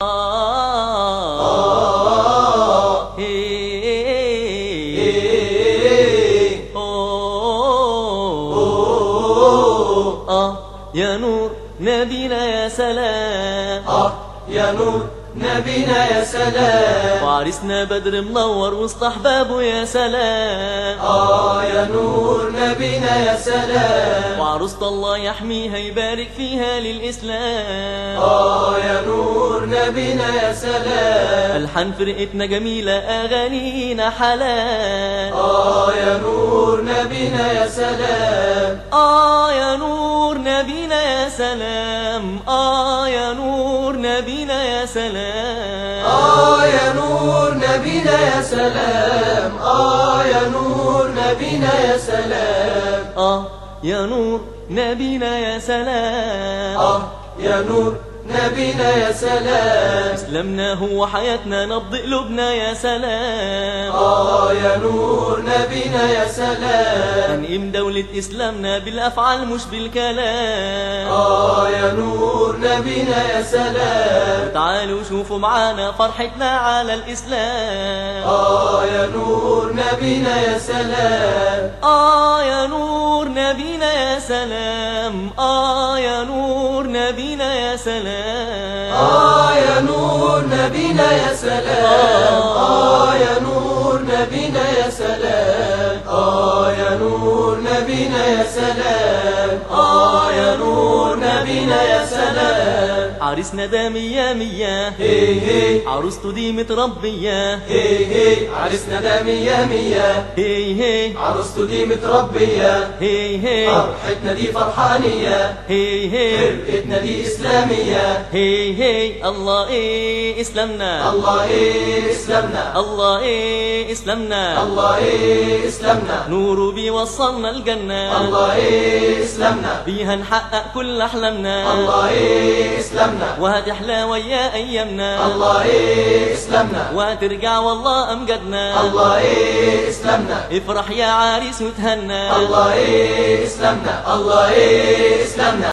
يا نور نبينا يا سلام آه يا نور نبينا يا سلام وعرسنا بدر منور وسط احبابه يا سلام آه يا نور نبينا يا سلام وعروسة الله يحميها يبارك فيها للإسلام آه يا نور نبينا يا سلام ألحان فرقتنا جميلة أغانينا حلال آه يا نور نبينا يا سلام آه يا نور نبينا يا سلام آه يا نور نبينا يا سلام آه يا نور نبينا يا سلام آه يا نور نبينا يا سلام آه يا نور نبينا يا سلام آه يا نور نبينا يا سلام إسلامنا هو حياتنا نبض قلوبنا يا سلام آه يا نور نبينا يا سلام هنقيم دولة إسلامنا بالأفعال مش بالكلام آه يا نور نبينا يا سلام تعالوا شوفوا معانا فرحتنا على الإسلام آه يا نور نبينا يا سلام آه يا نور نبينا يا سلام آه يا نور نبينا يا سلام آه يا نور نبينا يا سلام آه يا نور نبينا يا سلام آه يا نور نبينا يا سلام آه يا نور نبينا يا سلام عريسنا ده مية مية هي هي عروسته دي متربية هي هي عرسنا ده مية مية هي هي عروسته دي متربية هي هي فرحتنا دي فرحانية هي هي فرقتنا دي إسلامية هي هي الله إيه إسلامنا الله إيه إسلامنا الله إيه إسلامنا الله إيه إسلامنا نوره بيوصلنا الجنة الله إيه إسلامنا بيها نحقق كل أحلامنا الله إيه إسلامنا وهتحلى ويا أيامنا الله إيه إسلامنا وهترجع والله أمجدنا الله إيه إسلامنا افرح يا عريس وتهنى الله إيه إسلامنا الله إيه إسلامنا